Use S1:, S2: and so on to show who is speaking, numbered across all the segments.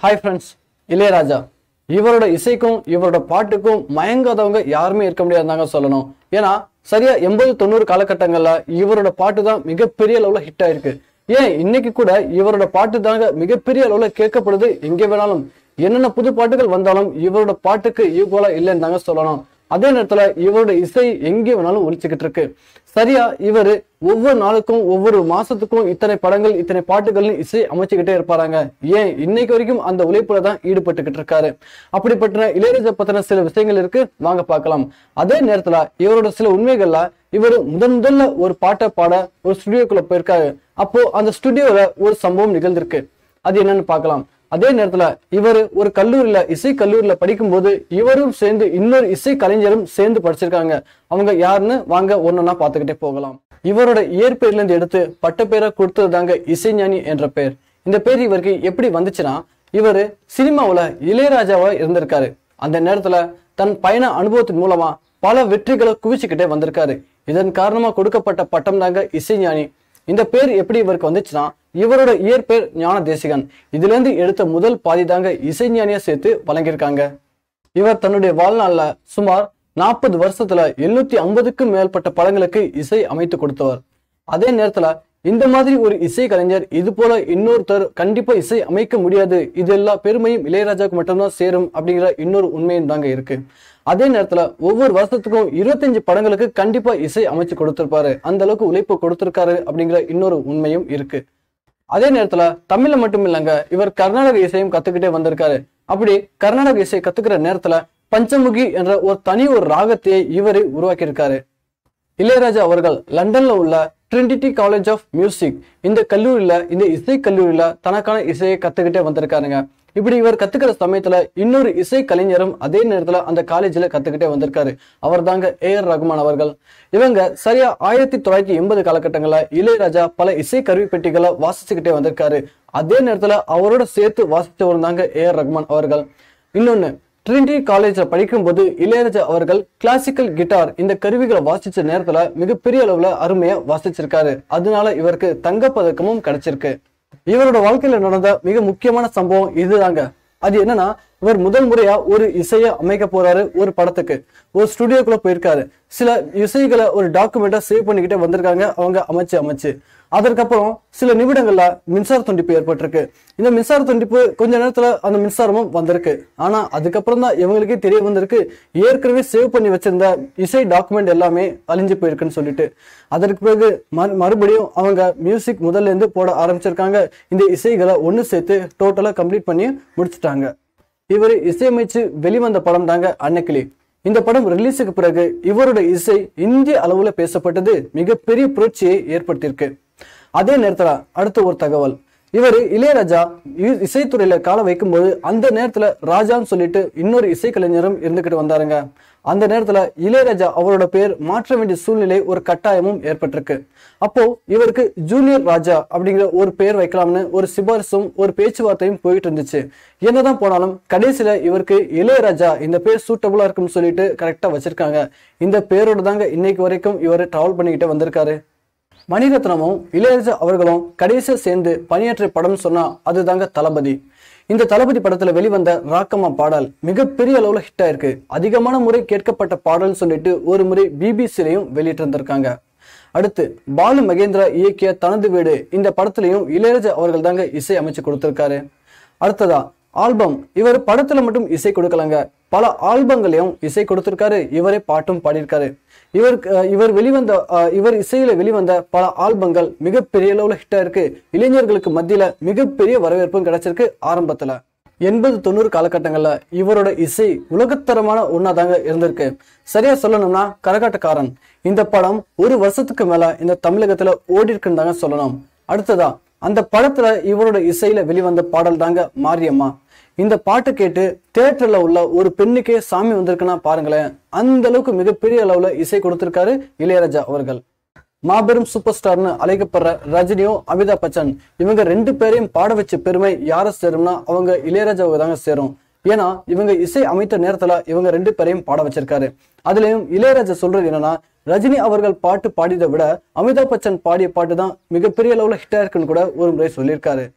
S1: hi friends Ilaiyaraaja இவரோட இசைக்கும் இவரோட பாட்டுக்கும் மயங்காதவங்க யாருமே இருக்க முடியாதுதாங்க சொல்லணும் ஏன்னா சரியா எண்பது தொண்ணூறு காலகட்டங்கள்ல இவரோட பாட்டு தான் மிகப்பெரிய அளவுல ஹிட் ஆயிருக்கு ஏன் இன்னைக்கு கூட இவரோட பாட்டு தாங்க மிகப்பெரிய அளவுல கேட்கப்படுது எங்கே வேணாலும் என்னென்ன புது பாட்டுகள் வந்தாலும் இவரோட பாட்டுக்கு ஈக்குவலா இல்லைன்னு தாங்க சொல்லணும் அதே நேரத்துல இவரோட இசை எங்கே வேணாலும் ஒழிச்சுக்கிட்டு இருக்கு சரியா இவர் ஒவ்வொரு நாளுக்கும் ஒவ்வொரு மாசத்துக்கும் இத்தனை படங்கள் இத்தனை பாட்டுகள்னு இசை அமைச்சுக்கிட்டே இருப்பாராங்க ஏன் இன்னைக்கு வரைக்கும் அந்த உழைப்புல தான் ஈடுபட்டுக்கிட்டு இருக்காரு அப்படிப்பட்ட இளையராஜா பத்தின சில விஷயங்கள் இருக்கு வாங்க பார்க்கலாம் அதே நேரத்துல இவரோட சில உண்மைகள்ல இவர் முதன் முதல்ல ஒரு பாட்டை பாட ஒரு ஸ்டுடியோக்குள்ள போயிருக்காரு அப்போ அந்த ஸ்டுடியோல ஒரு சம்பவம் நிகழ்ந்திருக்கு அது என்னன்னு பார்க்கலாம் அதே நேரத்துல இவர் ஒரு கல்லூரியில இசை கல்லூரியில படிக்கும்போது இவரும் சேர்ந்து இன்னொரு இசை கலைஞரும் சேர்ந்து படிச்சிருக்காங்க அவங்க யாருன்னு வாங்க ஒன்னொன்னா பார்த்துக்கிட்டே போகலாம் இவரோட இயற்பெயர்ல இருந்து எடுத்து பட்ட பேரை கொடுத்தது தாங்க இசைஞானி என்ற பேர் இந்த பேர் இவருக்கு எப்படி வந்துச்சுன்னா இவர் சினிமாவுல இளையராஜாவா இருந்திருக்காரு அந்த நேரத்துல தன் பயண அனுபவத்தின் மூலமா பல வெற்றிகளை குவிச்சுக்கிட்டே வந்திருக்காரு இதன் காரணமா கொடுக்கப்பட்ட பட்டம் தாங்க இசைஞானி இந்த பேர் எப்படி இவருக்கு வந்துச்சுன்னா இவரோட இயற்பெயர் ஞான தேசிகன் இதுல இருந்து எடுத்த முதல் பாதி தாங்க இசைஞானியா சேர்த்து வழங்கியிருக்காங்க இவர் தன்னுடைய வாழ்நாள்ல சுமார் நாற்பது வருஷத்துல எழுநூத்தி ஐம்பதுக்கும் மேற்பட்ட படங்களுக்கு இசை அமைத்து கொடுத்தவர் அதே நேரத்துல இந்த மாதிரி ஒரு இசை கலைஞர் இது போல இன்னொருத்தர் கண்டிப்பா இசை அமைக்க முடியாது இது எல்லா பெருமையும் இளையராஜாவுக்கு மட்டும்தான் சேரும் அப்படிங்கிற இன்னொரு உண்மையும் தாங்க இருக்கு அதே நேரத்துல ஒவ்வொரு வருஷத்துக்கும் இருபத்தஞ்சு படங்களுக்கு கண்டிப்பா இசை அமைச்சு கொடுத்திருப்பாரு அந்த அளவுக்கு உழைப்பு கொடுத்திருக்காரு அப்படிங்கிற இன்னொரு உண்மையும் இருக்கு அதே நேரத்துல தமிழ்ல மட்டும் இல்லைங்க இவர் கர்நாடக இசையும் கத்துக்கிட்டே வந்திருக்காரு அப்படி கர்நாடக இசை கத்துக்கிற நேரத்துல பஞ்சமுகி என்ற ஒரு தனி ஒரு ராகத்தையே இவரே உருவாக்கியிருக்காரு இளையராஜா அவர்கள் லண்டன்ல உள்ள ட்ரினிட்டி காலேஜ் ஆஃப் மியூசிக் இந்த கல்லூரியில இந்த இசை கல்லூரியில தனக்கான இசையை கத்துக்கிட்டே வந்திருக்காருங்க இப்படி இவர் கத்துக்கிற சமயத்துல இன்னொரு இசை கலைஞரும் அதே நேரத்துல அந்த காலேஜ்ல கத்துக்கிட்டே வந்திருக்காரு அவர் தாங்க ஏ ஆர் ரகுமான் அவர்கள் இவங்க சரியா ஆயிரத்தி தொள்ளாயிரத்தி எண்பது காலகட்டங்கள்ல இளையராஜா பல இசை கருவி பெட்டிகளை வாசிச்சுக்கிட்டே வந்திருக்காரு அதே நேரத்துல அவரோட சேர்த்து வாசிச்சவர் தாங்க ஏ ஆர் ரகுமான் அவர்கள் இன்னொன்னு ட்ரினிட்டி காலேஜ்ல படிக்கும்போது இளையராஜா அவர்கள் கிளாசிக்கல் கிட்டார் இந்த கருவிகளை வாசிச்ச நேரத்துல மிகப்பெரிய அளவுல அருமையா வாசிச்சிருக்காரு அதனால இவருக்கு தங்கப்பதக்கமும் கிடைச்சிருக்கு இவரோட வாழ்க்கையில நடந்த மிக முக்கியமான சம்பவம் இதுதாங்க அது என்னன்னா இவர் முதல் முறையா ஒரு இசையை அமைக்க போறாரு ஒரு படத்துக்கு ஒரு ஸ்டுடியோக்குள்ள போயிருக்காரு சில இசைகளை ஒரு டாக்குமெண்டா சேவ் பண்ணிக்கிட்டே வந்திருக்காங்க அவங்க அமைச்சு அமைச்சு அதற்கப்புறம் சில நிமிடங்கள்ல மின்சார துண்டிப்பு ஏற்பட்டிருக்கு இந்த மின்சார துண்டிப்பு கொஞ்ச நேரத்துல அந்த மின்சாரமும் வந்திருக்கு ஆனா அதுக்கப்புறம் தான் இவங்களுக்கே தெரிய வந்திருக்கு ஏற்கனவே சேவ் பண்ணி வச்சிருந்த இசை டாக்குமெண்ட் எல்லாமே அழிஞ்சு போயிருக்குன்னு சொல்லிட்டு அதற்கு பிறகு மறு- மறுபடியும் அவங்க மியூசிக் முதல்ல இருந்து போட ஆரம்பிச்சிருக்காங்க இந்த இசைகளை ஒன்று சேர்த்து டோட்டலா கம்ப்ளீட் பண்ணி முடிச்சிட்டாங்க இவர் இசையமைச்சு வெளிவந்த படம் தாங்க அன்னக்கிளி இந்த படம் ரிலீஸுக்கு பிறகு இவரோட இசை இந்திய அளவுல பேசப்பட்டது மிகப்பெரிய புரட்சியை ஏற்படுத்தியிருக்கு அதே நேரத்துல அடுத்த ஒரு தகவல் இவர் இளையராஜா இ- இசைத்துறையில கால வைக்கும்போது அந்த நேரத்துல ராஜான்னு சொல்லிட்டு இன்னொரு இசைக்கலைஞரும் இருந்துகிட்டு வந்தாருங்க அந்த நேரத்துல இளையராஜா அவரோட பேர் மாற்ற வேண்டிய சூழ்நிலை ஒரு கட்டாயமும் ஏற்பட்டிருக்கு அப்போ இவருக்கு ஜூனியர் ராஜா அப்படிங்கிற ஒரு பெயர் வைக்கலாம்னு ஒரு சிபாரிசும் ஒரு பேச்சுவார்த்தையும் போயிட்டு இருந்துச்சு என்னதான் போனாலும் கடைசியில இவருக்கு இளையராஜா இந்த பேர் சூட்டபுளா இருக்கும்னு சொல்லிட்டு கரெக்டா வச்சிருக்காங்க இந்த பேரோட தாங்க இன்னைக்கு வரைக்கும் இவர் டிராவல் பண்ணிக்கிட்டே வந்திருக்காரு மணிரத்னமும் இளையராஜா அவர்களும் கடைசியா சேர்ந்து பணியாற்றிய படம் சொன்னா அதுதாங்க தளபதி இந்த தளபதி படத்துல வெளிவந்த ராக்கம்மா பாடல் மிகப்பெரிய அளவுல ஹிட் ஆயிருக்கு அதிகமான முறை கேட்கப்பட்ட பாடல் சொல்லிட்டு ஒரு முறை பிபிசிலையும் வெளியிட்டு இருந்திருக்காங்க அடுத்து பாலு மகேந்திரா இயக்கிய தனது வீடு இந்த படத்துலயும் இளையராஜா அவர்கள் தாங்க இசை அமைச்சு கொடுத்திருக்காரு அடுத்ததா ஆல்பம் இவர் படத்துல மட்டும் இசை கொடுக்கலங்க பல ஆல்பங்களையும் இசை கொடுத்திருக்காரு இவரே பாட்டும் பாடியிருக்காரு இவர் அஹ், இவர் வெளிவந்த அஹ், இவர் இசையில வெளிவந்த பல ஆல்பங்கள் மிகப்பெரிய அளவுல ஹிட்டா இருக்கு இளைஞர்களுக்கு மத்தியில மிகப்பெரிய வரவேற்பும் கிடைச்சிருக்கு ஆரம்பத்துல எண்பது தொண்ணூறு காலகட்டங்கள்ல இவரோட இசை உலகத்தரமான ஒன்னாதாங்க இருந்திருக்கு சரியா சொல்லணும்னா கரகாட்டக்காரன் இந்த படம் ஒரு வருஷத்துக்கு மேல இந்த தமிழகத்துல ஓடி இருக்குன்னு தாங்க சொல்லணும் அடுத்ததா அந்த படத்துல இவரோட இசையில வெளிவந்த பாடல் தாங்க மாரியம்மா இந்த பாட்டு கேட்டு தியேட்டர்ல உள்ள ஒரு பெண்ணுக்கே சாமி வந்திருக்குன்னா பாருங்களேன் அந்த அளவுக்கு மிகப்பெரிய அளவுல இசை கொடுத்திருக்காரு இளையராஜா அவர்கள் மாபெரும் சூப்பர் ஸ்டார்னு அழைக்கப்படுற ரஜினியும் அமிதாப் பச்சன் இவங்க ரெண்டு பேரையும் பாட வச்ச பெருமை யாரை சேரும்னா அவங்க இளையராஜாவை தாங்க சேரும் ஏன்னா இவங்க இசை அமைத்த நேரத்துல இவங்க ரெண்டு பேரையும் பாட வச்சிருக்காரு அதுலயும் இளையராஜா சொல்றது என்னன்னா ரஜினி அவர்கள் பாட்டு பாடியதை விட அமிதாப் பச்சன் பாடிய பாட்டு தான் மிகப்பெரிய அளவுல ஹிட்டா இருக்குன்னு கூட ஒரு முறை சொல்லியிருக்காரு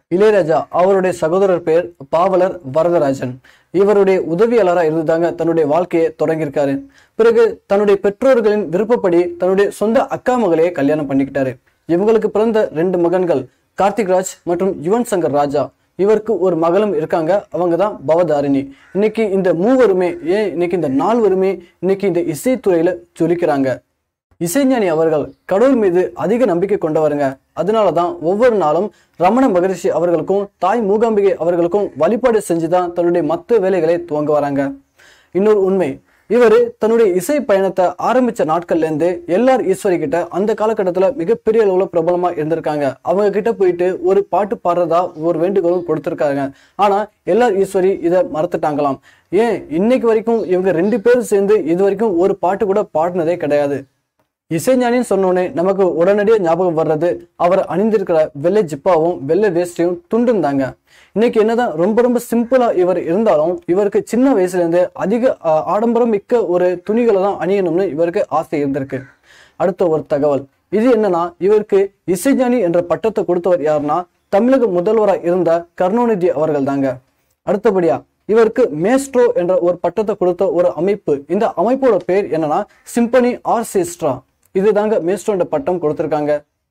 S1: இளையராஜா அவருடைய சகோதரர் பேர் பாவலர் வரதராஜன் இவருடைய உதவியாளராக இருந்துதாங்க தன்னுடைய வாழ்க்கையை தொடங்கியிருக்காரு பிறகு தன்னுடைய பெற்றோர்களின் விருப்பப்படி தன்னுடைய சொந்த அக்கா மகளையே கல்யாணம் பண்ணிக்கிட்டாரு இவங்களுக்கு பிறந்த ரெண்டு மகன்கள் கார்த்திக்ராஜ் மற்றும் யுவன் சங்கர் ராஜா இவருக்கு ஒரு மகளும் இருக்காங்க அவங்க தான் பவதாரிணி இன்னைக்கு இந்த மூவருமே ஏன் இன்னைக்கு இந்த நால்வருமே இன்னைக்கு இந்த இசைத்துறையில ஜொலிக்கிறாங்க இசைஞானி அவர்கள் கடவுள் மீது அதிக நம்பிக்கை கொண்டவருங்க அதனால தான் ஒவ்வொரு நாளும் ரமண மகரிஷி அவர்களுக்கும் தாய் மூகாம்பிகை அவர்களுக்கும் வழிபாடு செஞ்சு தான் தன்னுடைய மற்ற வேலைகளை துவங்க வராங்க இன்னொரு உண்மை இவர் தன்னுடைய இசை பயணத்தை ஆரம்பிச்ச நாட்கள்ல இருந்து எல்ஆர் ஈஸ்வரி கிட்ட அந்த காலகட்டத்துல மிகப்பெரிய அளவுல பிரபலமா இருந்திருக்காங்க அவங்க கிட்ட போயிட்டு ஒரு பாட்டு பாடுறதா ஒரு வேண்டுகோளும் கொடுத்திருக்காங்க ஆனா எல்ஆர் ஈஸ்வரி இதை மறந்துட்டாங்களாம் ஏன் இன்னைக்கு வரைக்கும் இவங்க ரெண்டு பேரும் சேர்ந்து இது வரைக்கும் ஒரு பாட்டு கூட பாடினதே கிடையாது இசைஞானின்னு சொன்னோடனே நமக்கு உடனடியாக ஞாபகம் வர்றது அவர் அணிந்திருக்கிற வெள்ளை ஜிப்பாவும் வெள்ளை வேஷ்டியும் துண்டும் தாங்க இன்னைக்கு என்னதான் ரொம்ப ரொம்ப சிம்பிளா இவர் இருந்தாலும் இவருக்கு சின்ன வயசுல இருந்து அதிக ஆ, ஆடம்பரம் மிக்க ஒரு துணிகளை தான் அணியணும்னு இவருக்கு ஆசை இருந்திருக்கு அடுத்த ஒரு தகவல் இது என்னன்னா இவருக்கு இசைஞானி என்ற பட்டத்தை கொடுத்தவர் யாருன்னா தமிழக முதல்வராக இருந்த கருணாநிதி அவர்கள் தாங்க அடுத்தபடியா இவருக்கு மேஸ்ட்ரோ என்ற ஒரு பட்டத்தை கொடுத்த ஒரு அமைப்பு இந்த அமைப்போட பேர் என்னன்னா சிம்பனி ஆர்கெஸ்ட்ரா இதுதாங்க மேஸ்ட்ரோ என்ற பட்டம் கொடுத்திருக்காங்க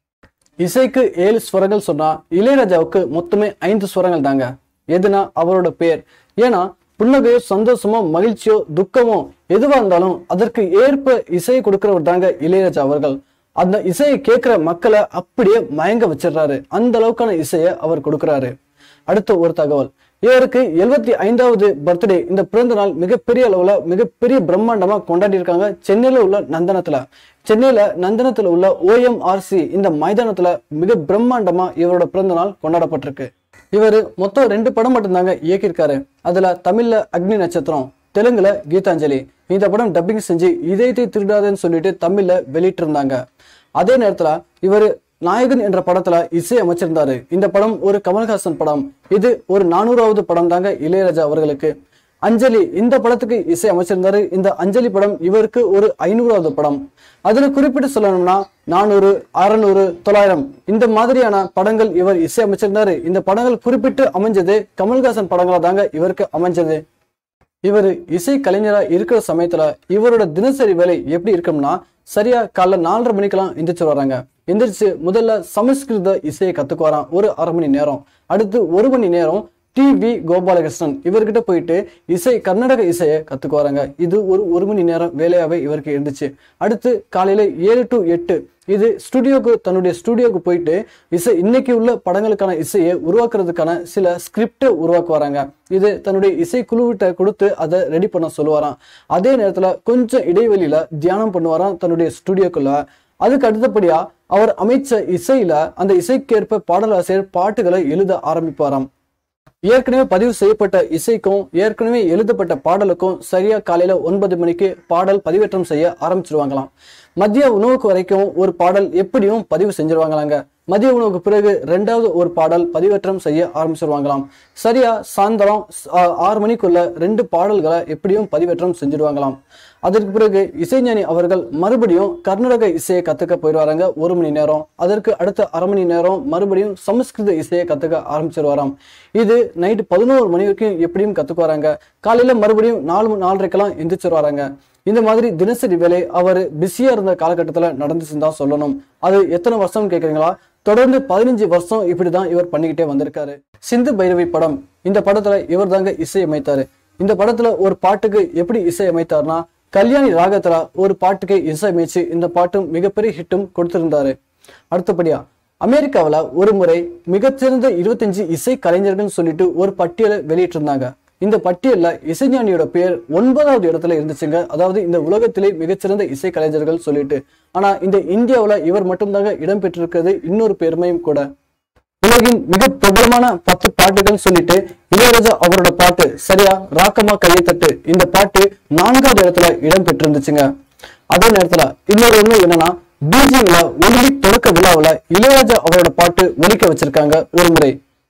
S1: இசைக்கு ஏழு ஸ்வரங்கள் சொன்னா இளையராஜாவுக்கு மொத்தமே ஐந்து ஸ்வரங்கள் தாங்க எதுனா அவரோட பேர் ஏன்னா புன்னகையோ சந்தோஷமோ மகிழ்ச்சியோ துக்கமோ எதுவா இருந்தாலும் அதற்கு ஏற்ப இசையை கொடுக்கிறவர் தாங்க இளையராஜா அவர்கள் அந்த இசையை கேட்கிற மக்களை அப்படியே மயங்க வச்சிடுறாரு அந்த அளவுக்கான இசையை அவர் கொடுக்கிறாரு அடுத்த ஒரு தகவல் இவருக்கு எழுபத்தி ஐந்தாவது பர்த்டே இந்த பிறந்த நாள் மிகப்பெரிய அளவுல மிகப்பெரிய பிரம்மாண்டமா கொண்டாடி இருக்காங்க சென்னையில உள்ள நந்தனத்துல சென்னையில நந்தனத்துல உள்ள ஓஎம்ஆர்சி இந்த மைதானத்துல மிக பிரம்மாண்டமா இவரோட பிறந்த நாள் கொண்டாடப்பட்டிருக்கு இவர் மொத்தம் ரெண்டு படம் மட்டும்தாங்க இயக்கியிருக்காரு அதுல தமிழ்ல அக்னி நட்சத்திரம் தெலுங்குல கீதாஞ்சலி இந்த படம் டப்பிங் செஞ்சு இதயத்தை திருடாதேன்னு சொல்லிட்டு தமிழ்ல வெளியிட்டு இருந்தாங்க அதே நேரத்துல இவர் நாயகன் என்ற படத்துல இசை அமைச்சிருந்தாரு இந்த படம் ஒரு கமல்ஹாசன் படம் இது ஒரு நானூறாவது படம் தாங்க இளையராஜா அவர்களுக்கு அஞ்சலி இந்த படத்துக்கு இசை அமைச்சிருந்தாரு இந்த அஞ்சலி படம் இவருக்கு ஒரு ஐநூறாவது படம் அதுல குறிப்பிட்டு சொல்லணும்னா நானூறு அறநூறு தொள்ளாயிரம் இந்த மாதிரியான படங்கள் இவர் இசை அமைச்சிருந்தாரு இந்த படங்கள் குறிப்பிட்டு அமைஞ்சது கமல்ஹாசன் படங்களா தாங்க இவருக்கு அமைஞ்சது இவர் இசை கலைஞரா இருக்கிற சமயத்துல இவரோட தினசரி வேலை எப்படி இருக்கும்னா சரியா காலைல நாலரை மணிக்கெல்லாம் எந்திரிச்சு வராங்க எந்திரிச்சு முதல்ல சமஸ்கிருத இசையை கத்துக்குவாராம் ஒரு அரை மணி நேரம் அடுத்து ஒரு மணி நேரம் டி வி கோபாலகிருஷ்ணன் இவர்கிட்ட போயிட்டு இசை கர்நாடக இசையை கத்துக்குவாராங்க இது ஒரு ஒரு மணி நேரம் வேலையாவே இவருக்கு இருந்துச்சு அடுத்து காலையில ஏழு டு எட்டு இது ஸ்டுடியோக்கு தன்னுடைய ஸ்டுடியோக்கு போயிட்டு இசை இன்னைக்கு உள்ள படங்களுக்கான இசையை உருவாக்குறதுக்கான சில ஸ்கிரிப்டை உருவாக்குவாராங்க இது தன்னுடைய இசை குழுவிட்ட கொடுத்து அதை ரெடி பண்ண சொல்லுவாராம் அதே நேரத்துல கொஞ்சம் இடைவெளியில தியானம் பண்ணுவாராம் தன்னுடைய ஸ்டுடியோக்குள்ள அதுக்கு அடுத்தபடியா அவர் அமைச்ச இசையில அந்த இசைக்கேற்ப பாடலாசிரியர் பாட்டுகளை எழுத ஆரம்பிப்பாராம் ஏற்கனவே பதிவு செய்யப்பட்ட இசைக்கும் ஏற்கனவே எழுதப்பட்ட பாடலுக்கும் சரியா காலையில ஒன்பது மணிக்கு பாடல் பதிவேற்றம் செய்ய ஆரம்பிச்சிருவாங்களாம் மதிய உணவுக்கு வரைக்கும் ஒரு பாடல் எப்படியும் பதிவு செஞ்சிருவாங்களாங்க மதிய உணவுக்கு பிறகு ரெண்டாவது ஒரு பாடல் பதிவேற்றம் செய்ய ஆரம்பிச்சிருவாங்களாம் சரியா சாயந்தரம் ஆ- ஆறு மணிக்குள்ள ரெண்டு பாடல்களை எப்படியும் பதிவேற்றம் செஞ்சிடுவாங்களாம் அதற்கு பிறகு இசைஞானி அவர்கள் மறுபடியும் கர்நாடக இசையை கத்துக்க போயிடுவாராங்க ஒரு மணி நேரம் அதற்கு அடுத்த அரை மணி நேரம் மறுபடியும் சமஸ்கிருத இசையை கத்துக்க ஆரம்பிச்சிருவாராம் இது நைட்டு பதினோரு மணி வரைக்கும் எப்படியும் கத்துக்குவாராங்க காலையில மறுபடியும் நாலு மணி- நாலரைக்கெல்லாம் எந்திரிச்சிருவாராங்க இந்த மாதிரி தினசரி வேலை அவர் பிஸியா இருந்த காலகட்டத்துல நடந்துச்சுன்னு தான் சொல்லணும் அது எத்தனை வருஷம் கேக்குறீங்களா தொடர்ந்து பதினஞ்சு வருஷம் இப்படிதான் இவர் பண்ணிக்கிட்டே வந்திருக்காரு சிந்து பைரவி படம் இந்த படத்துல இவர் தாங்க இசை அமைத்தாரு இந்த படத்துல ஒரு பாட்டுக்கு எப்படி இசை அமைத்தார்னா கல்யாணி ராகத்துல ஒரு பாட்டுக்கு இசை அமைச்சு இந்த பாட்டும் மிகப்பெரிய ஹிட்டும் கொடுத்திருந்தாரு அடுத்தபடியா அமெரிக்காவுல ஒரு முறை மிகச்சிறந்த இருபத்தஞ்சு இசை கலைஞர்கள் சொல்லிட்டு ஒரு பட்டியலை வெளியிட்டிருந்தாங்க இந்த பட்டியல்ல இசைஞானியோட பேர் ஒன்பதாவது இடத்துல இருந்துச்சுங்க அதாவது இந்த உலகத்திலே மிகச்சிறந்த இசை கலைஞர்கள் சொல்லிட்டு ஆனா இந்த இந்தியாவுல இவர் மட்டும்தாங்க இடம் பெற்றிருக்கிறது இன்னொரு பெருமையும் கூட உலகின் மிக பிரபலமான பத்து பாட்டுகள் சொல்லிட்டு இளையராஜா அவரோட பாட்டு சரியா ராக்கமா கையை தட்டு இந்த பாட்டு நான்காவது இடத்துல இடம் பெற்றிருந்துச்சுங்க அதே நேரத்துல இன்னொரு ஒண்ணு என்னன்னா பீஜிங்ல ஒலிம்பிக் தொடக்க விழாவுல இளையராஜா அவரோட பாட்டு ஒலிக்க வச்சிருக்காங்க ஒரு முறை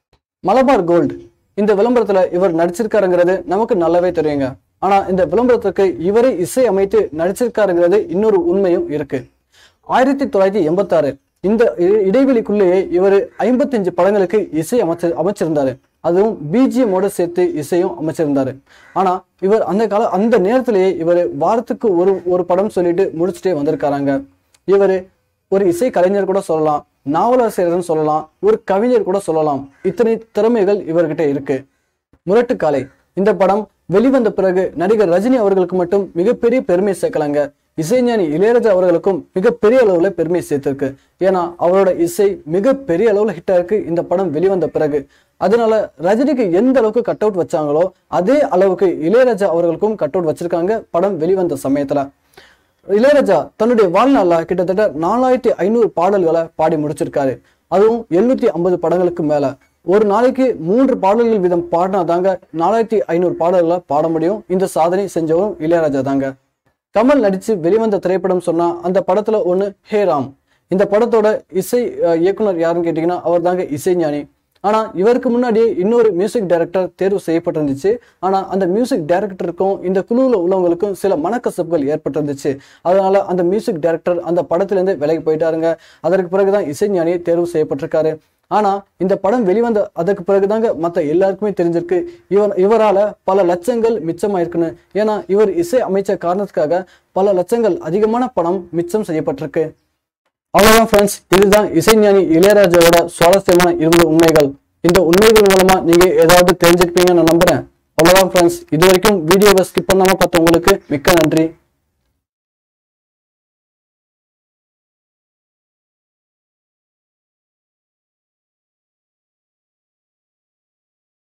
S1: மலபார் கோல்டு இந்த விளம்பரத்துல இவர் நடிச்சிருக்காருங்கிறது நமக்கு நல்லாவே தெரியுங்க ஆனா இந்த விளம்பரத்துக்கு இவரே இசை அமைத்து நடிச்சிருக்காருங்கிறது இன்னொரு உண்மையும் இருக்கு ஆயிரத்தி தொள்ளாயிரத்தி எண்பத்தாறு இந்த இ- இடைவெளிக்குள்ளேயே இவர் ஐம்பத்தஞ்சு படங்களுக்கு இசை அமைச்சு அமைச்சிருந்தாரு அதுவும் பிஜிஎம்மோட சேர்த்து இசையும் அமைச்சிருந்தாரு ஆனா இவர் அந்த கால அந்த நேரத்திலேயே இவர் வாரத்துக்கு ஒரு ஒரு படம் சொல்லிட்டு முடிச்சுட்டே வந்திருக்காராங்க இவர் ஒரு இசை கலைஞர் கூட சொல்லலாம் நாவலாசிரியர்னு சொல்லலாம் ஒரு கவிஞர் கூட சொல்லலாம் இத்தனை திறமைகள் இவர்கிட்ட இருக்கு முரட்டுக்காலை இந்த படம் வெளிவந்த பிறகு நடிகர் ரஜினி அவர்களுக்கு மட்டும் மிகப்பெரிய பெருமை சேர்க்கலாங்க இசைஞானி இளையராஜா அவர்களுக்கும் மிகப்பெரிய அளவுல பெருமை சேர்த்திருக்கு ஏன்னா அவரோட இசை மிகப்பெரிய அளவுல ஹிட் ஆயிருக்கு இந்த படம் வெளிவந்த பிறகு அதனால ரஜினிக்கு எந்த அளவுக்கு கட் அவுட் வச்சாங்களோ அதே அளவுக்கு இளையராஜா அவர்களுக்கும் கட் அவுட் வச்சிருக்காங்க படம் வெளிவந்த சமயத்துல இளையராஜா தன்னுடைய வாழ்நாள்ல கிட்டத்தட்ட நாலாயிரத்தி ஐநூறு பாடல்களை பாடி முடிச்சிருக்காரு அதுவும் எழுநூத்தி ஐம்பது படங்களுக்கு மேல ஒரு நாளைக்கு மூன்று பாடல்கள் வீதம் பாடினாதாங்க நாலாயிரத்தி ஐநூறு பாடல்களை பாட முடியும் இந்த சாதனை செஞ்சவரும் இளையராஜா தாங்க கமல் நடிச்சு வெளிவந்த திரைப்படம் சொன்னா அந்த படத்துல ஒண்ணு ஹே ராம் இந்த படத்தோட இசை அஹ், இயக்குனர் யாருன்னு கேட்டீங்கன்னா அவர் தாங்க இசைஞானி ஆனா இவருக்கு முன்னாடியே இன்னொரு மியூசிக் டைரக்டர் தேர்வு செய்யப்பட்டிருந்துச்சு ஆனா அந்த மியூசிக் டைரக்டருக்கும் இந்த குழுவில் உள்ளவங்களுக்கும் சில மனக்கசப்புகள் ஏற்பட்டிருந்துச்சு அதனால அந்த மியூசிக் டைரக்டர் அந்த படத்திலிருந்து விலகி போயிட்டாருங்க அதற்கு பிறகுதான் இசைஞானி தேர்வு செய்யப்பட்டிருக்காரு ஆனா இந்த படம் வெளிவந்த அதற்கு பிறகுதாங்க மத்த எல்லாருக்குமே தெரிஞ்சிருக்கு இவர் இவரால பல லட்சங்கள் மிச்சமாயிருக்குன்னு ஏன்னா இவர் இசை அமைச்ச காரணத்துக்காக பல லட்சங்கள் அதிகமான பணம் மிச்சம் செய்யப்பட்டிருக்கு அவ்வளவுதான் ஃப்ரெண்ட்ஸ் இதுதான் இசைஞானி இளையராஜாவோட சுவாரஸ்யமான இருபது உண்மைகள் இந்த உண்மைகள் மூலமா நீங்க ஏதாவது தெரிஞ்சுருப்பீங்கன்னு நான் நம்புறேன் அவ்வளவுதான் ஃப்ரெண்ட்ஸ் இது வரைக்கும் வீடியோவை ஸ்கிப் பண்ணாம பார்த்தவங்களுக்கு மிக்க நன்றி